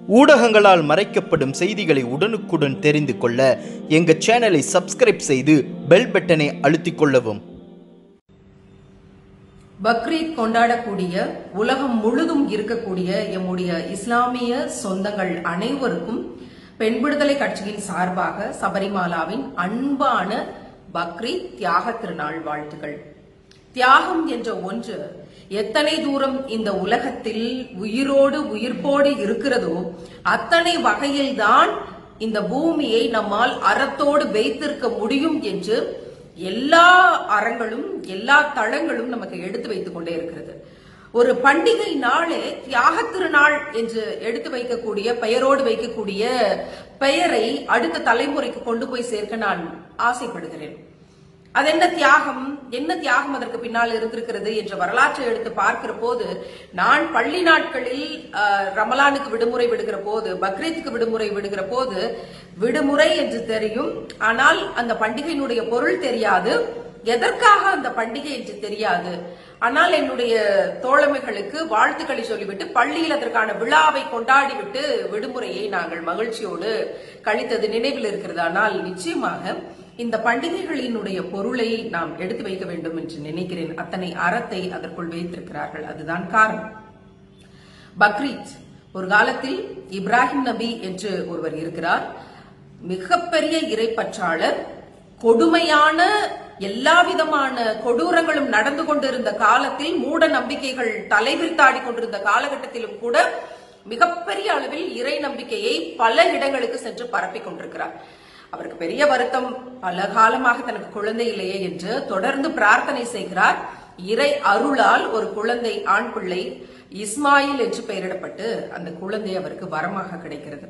ஊடகங்களால் மறைக்கப்படும் செய்திகளை உடனுக்குடன் தெரிந்து கொள்ள எங்கள் சேனலை சப்ஸ்கிரைப் செய்து பெல் பட்டனை அழுத்திக் கொள்ளவும் பக்ரீத் கொண்டாடக்கூடிய உலகம் முழுதும் இருக்கக்கூடிய எம்முடைய இஸ்லாமிய சொந்தங்கள் அனைவருக்கும் பெண் விடுதலை கட்சியின் சார்பாக சபரிமாலாவின் அன்பான பக்ரீத் தியாக திருநாள் வாழ்த்துகள் தியாகம் என்ற ஒன்று எத்தனை தூரம் இந்த உலகத்தில் உயிரோடு உயிர்ப்போடு இருக்கிறதோ அத்தனை வகையில்தான் இந்த பூமியை நம்மால் அறத்தோடு வைத்திருக்க முடியும் என்று எல்லா அறங்களும் எல்லா தளங்களும் நமக்கு எடுத்து வைத்துக் கொண்டே இருக்கிறது ஒரு பண்டிகை நாளே தியாக திருநாள் என்று எடுத்து வைக்கக்கூடிய பெயரோடு வைக்கக்கூடிய பெயரை அடுத்த தலைமுறைக்கு கொண்டு போய் சேர்க்க நான் ஆசைப்படுகிறேன் அது என்ன தியாகம் என்ன தியாகம் அதற்கு பின்னால் இருந்திருக்கிறது என்ற வரலாற்றை எடுத்து பார்க்கிற போது நான் பள்ளி நாட்களில் அஹ், ரமலானுக்கு விடுமுறை விடுகிற போது பக்ரீத்துக்கு விடுமுறை விடுகிற போது விடுமுறை என்று தெரியும் ஆனால் அந்த பண்டிகையினுடைய பொருள் தெரியாது எதற்காக அந்த பண்டிகை என்று தெரியாது ஆனால் என்னுடைய தோழமைகளுக்கு வாழ்த்துக்களை சொல்லிவிட்டு பள்ளியில் அதற்கான விழாவை கொண்டாடிவிட்டு விடுமுறையை நாங்கள் மகிழ்ச்சியோடு கழித்தது நினைவில் இருக்கிறது ஆனால் நிச்சயமாக இந்த பண்டிகைகளினுடைய பொருளை நாம் எடுத்து வைக்க வேண்டும் என்று நினைக்கிறேன் அத்தனை அறத்தை அதற்குள் வைத்திருக்கிறார்கள் அதுதான் காரணம் பக்ரீத் ஒரு காலத்தில் இப்ராஹிம் நபி என்று ஒருவர் இருக்கிறார் மிகப்பெரிய இறைப்பற்றாளர் கொடுமையான எல்லா விதமான கொடூரங்களும் நடந்து கொண்டிருந்த காலத்தில் மூட நம்பிக்கைகள் தலைவிரித்தாடி கொண்டிருந்த காலகட்டத்திலும் கூட மிகப்பெரிய அளவில் இறை நம்பிக்கையை பல இடங்களுக்கு சென்று பரப்பிக் கொண்டிருக்கிறார் அவருக்கு பெரிய வருத்தம் பல காலமாக தனக்கு குழந்தை இல்லையே என்று தொடர்ந்து பிரார்த்தனை செய்கிறார் இறை அருளால் ஒரு குழந்தை ஆண் பிள்ளை இஸ்மாயில் என்று பெயரிடப்பட்டு அந்த குழந்தை அவருக்கு வரமாக கிடைக்கிறது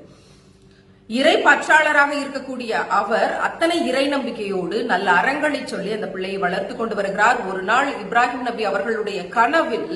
இறை பற்றாளராக இருக்கக்கூடிய அவர் அத்தனை இறை நம்பிக்கையோடு நல்ல அறங்களை சொல்லி அந்த பிள்ளையை வளர்த்து கொண்டு வருகிறார் ஒரு நாள் இப்ராஹிம் நபி அவர்களுடைய கனவில்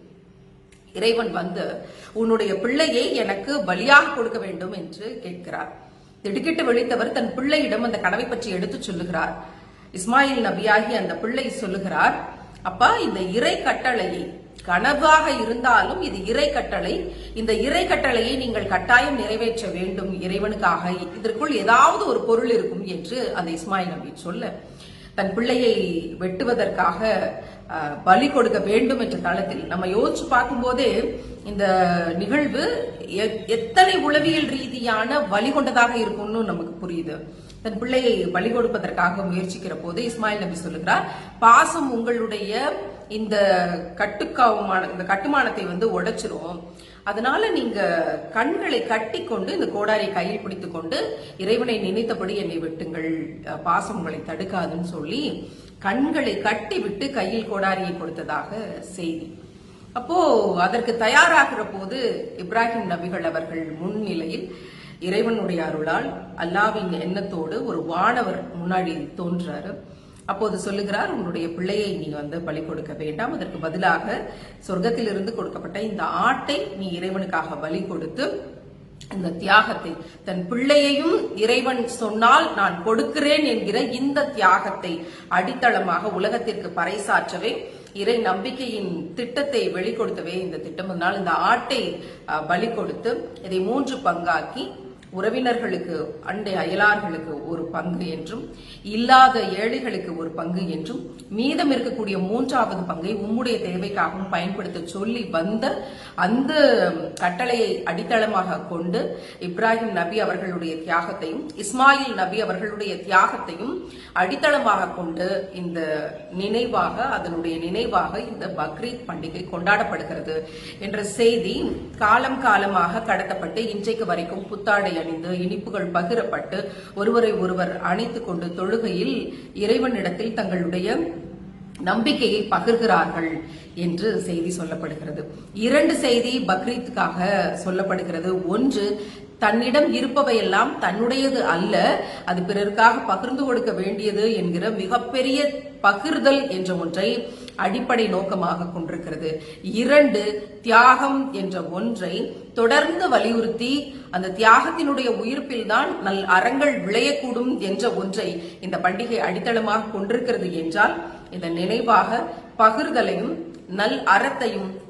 இறைவன் வந்து உன்னுடைய பிள்ளையை எனக்கு பலியாக கொடுக்க வேண்டும் என்று கேட்கிறார் திடுக்கிட்டு விழித்தவர் தன் பிள்ளையிடம் அந்த கனவை பற்றி எடுத்து சொல்லுகிறார் இஸ்மாயில் நபியாகி அந்த பிள்ளை சொல்லுகிறார் அப்பா இந்த இறை கட்டளையை கனவாக இருந்தாலும் இது இறை கட்டளை இந்த இறை கட்டளையை நீங்கள் கட்டாயம் நிறைவேற்ற வேண்டும் இறைவனுக்காக இதற்குள் ஏதாவது ஒரு பொருள் இருக்கும் என்று அந்த இஸ்மாயில் நபி சொல்ல தன் பிள்ளையை வெட்டுவதற்காக அஹ், பலி கொடுக்க வேண்டும் என்ற தளத்தில் நம்ம யோசிச்சு பார்க்கும்போதே இந்த நிகழ்வு எ- எத்தனை உளவியல் ரீதியான வழி கொண்டதாக இருக்கும்னு நமக்கு புரியுது தன் பிள்ளையை பலி கொடுப்பதற்காக முயற்சிக்கிற போது இஸ்மாயில் நபி சொல்லுகிறார் பாசம் உங்களுடைய இந்த கட்டுக்காவமான இந்த கட்டுமானத்தை வந்து உடைச்சிரும் அதனால நீங்க கண்களை கட்டி கொண்டு இந்த கோடாரை கையில் பிடித்துக் கொண்டு இறைவனை நினைத்தபடி என்னை வெட்டுங்கள் அஹ், பாசம் உங்களை தடுக்காதுன்னு சொல்லி கண்களை கட்டி விட்டு கையில் கோடாரியை கொடுத்ததாக செய்தி அப்போ அதற்கு தயாராகிற போது இப்ராஹிம் நபிகள் அவர்கள் முன்னிலையில் இறைவனுடைய அருளால் அல்லாவின் எண்ணத்தோடு ஒரு வானவர் முன்னாடி தோன்றாரு அப்போது சொல்லுகிறார் உன்னுடைய பிள்ளையை நீ வந்து பலி கொடுக்க வேண்டாம் அதற்கு பதிலாக சொர்க்கத்திலிருந்து கொடுக்கப்பட்ட இந்த ஆட்டை நீ இறைவனுக்காக பலி கொடுத்து இந்த தியாகத்தை தன் பிள்ளையையும் இறைவன் சொன்னால் நான் கொடுக்கிறேன் என்கிற இந்த தியாகத்தை அடித்தளமாக உலகத்திற்கு பறைசாற்றவே இறை நம்பிக்கையின் திட்டத்தை வெளிக்கொடுத்தவே இந்த திட்டம் அதனால் இந்த ஆட்டை அஹ், பலி கொடுத்து இதை மூன்று பங்காக்கி உறவினர்களுக்கு அண்டை அயலார்களுக்கு ஒரு பங்கு என்றும் இல்லாத ஏழைகளுக்கு ஒரு பங்கு என்றும் மீதம் இருக்கக்கூடிய மூன்றாவது பங்கை உம்முடைய தேவைக்காகவும் பயன்படுத்த சொல்லி வந்த அந்த கட்டளையை அடித்தளமாக கொண்டு இப்ராஹிம் நபி அவர்களுடைய தியாகத்தையும் இஸ்மாயில் நபி அவர்களுடைய தியாகத்தையும் அடித்தளமாக கொண்டு இந்த நினைவாக அதனுடைய நினைவாக இந்த பக்ரீத் பண்டிகை கொண்டாடப்படுகிறது என்ற செய்தி காலம் காலமாக கடத்தப்பட்டு இன்றைக்கு வரைக்கும் புத்தாடை அணிந்து இனிப்புகள் பகிரப்பட்டு ஒருவரை ஒருவர் அணைத்துக் கொண்டு தொழுகையில் இறைவனிடத்தில் தங்களுடைய நம்பிக்கையை பகிர்கிறார்கள் என்று செய்தி சொல்லப்படுகிறது இரண்டு செய்தி பக்ரீத்துக்காக சொல்லப்படுகிறது ஒன்று தன்னிடம் இருப்பவையெல்லாம் தன்னுடையது அல்ல அது பிறருக்காக பகிர்ந்து கொடுக்க வேண்டியது என்கிற மிகப்பெரிய பகிர்தல் என்ற ஒன்றை அடிப்படை நோக்கமாக கொண்டிருக்கிறது இரண்டு தியாகம் என்ற ஒன்றை தொடர்ந்து வலியுறுத்தி அந்த தியாகத்தினுடைய உயிர்ப்பில்தான் நல் அறங்கள் விளையக்கூடும் என்ற ஒன்றை இந்த பண்டிகை அடித்தளமாக கொண்டிருக்கிறது என்றால் இதன் நினைவாக பகிர்தலையும் நல் அறத்தையும்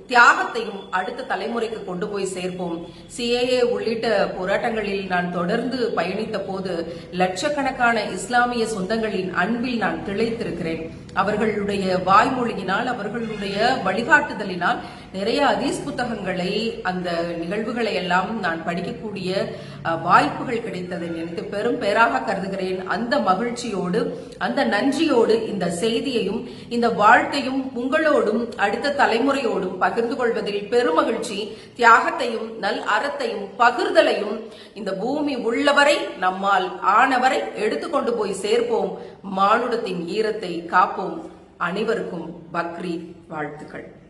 தியாகத்தையும் அடுத்த தலைமுறைக்கு கொண்டு போய் சேர்ப்போம் சிஏஏ உள்ளிட்ட போராட்டங்களில் நான் தொடர்ந்து பயணித்த போது லட்சக்கணக்கான இஸ்லாமிய சொந்தங்களின் அன்பில் நான் திளைத்திருக்கிறேன் அவர்களுடைய வாய்மொழியினால் அவர்களுடைய வழிகாட்டுதலினால் நிறைய அதீஸ் புத்தகங்களை அந்த நிகழ்வுகளை எல்லாம் நான் படிக்கக்கூடிய அஹ், வாய்ப்புகள் கிடைத்ததை நினைத்து பெரும் பேராக கருதுகிறேன் அந்த மகிழ்ச்சியோடு அந்த நன்றியோடு இந்த செய்தியையும் இந்த வாழ்க்கையும் உங்களோடும் அடுத்த தலைமுறையோடும் பகிர்ந்து கொள்வதில் பெருமகிழ்ச்சி தியாகத்தையும் நல் அறத்தையும் பகிர்தலையும் இந்த பூமி உள்ளவரை நம்மால் ஆனவரை எடுத்துக்கொண்டு போய் சேர்ப்போம் மானுடத்தின் ஈரத்தை காப்போம் அனைவருக்கும் பக்ரீத் வாழ்த்துக்கள்